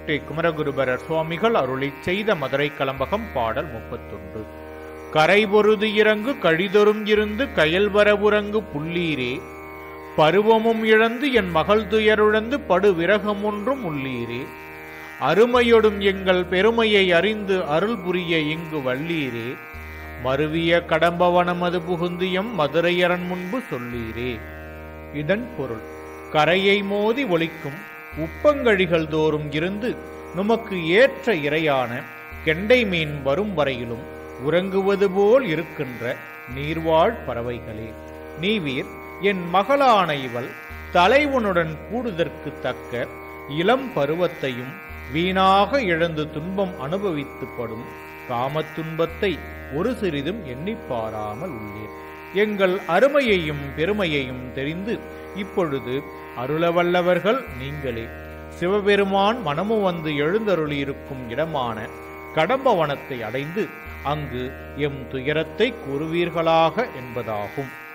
திருவொற்றே குமரகுருபரர் சுவாமிகள் அருளிச் செய்த மதுரை கலம்பகம் பாடல் முப்பத்தொன்று கரை பொருது இறங்கு கழிதொரும் இருந்து கயல் வரவுறங்கு புள்ளீரே பருவமும் இழந்து என் மகள் துயருழந்து படு விரகம் ஒன்றும் உள்ளீரே அருமையொடும் எங்கள் பெருமையை அறிந்து அருள் புரிய இங்கு வள்ளீரே மருவிய கடம்பவனமது புகுந்தியம் மதுரையரன் முன்பு சொல்லீரே இதன் பொருள் கரையை மோதி ஒலிக்கும் உப்பங்கழிகள் தோறும் இருந்து நுமக்கு ஏற்ற இரையான கெண்டை மீன் வரும் வரையிலும் உறங்குவது போல் இருக்கின்ற நீர்வாழ் பறவைகளே நீவீர் என் மகளான இவள் தலைவனுடன் கூடுதற்கு தக்க இளம் பருவத்தையும் வீணாக இழந்து துன்பம் அனுபவித்துப்படும் காமத் துன்பத்தை ஒரு சிறிதும் எண்ணிப் பாராமல் உள்ளேன் எங்கள் அருமையையும் பெருமையையும் தெரிந்து இப்பொழுது அருளவல்லவர்கள் நீங்களே சிவபெருமான் மனமு வந்து எழுந்தருளியிருக்கும் இடமான கடம்பவனத்தை அடைந்து அங்கு எம் துயரத்தை கூறுவீர்களாக என்பதாகும்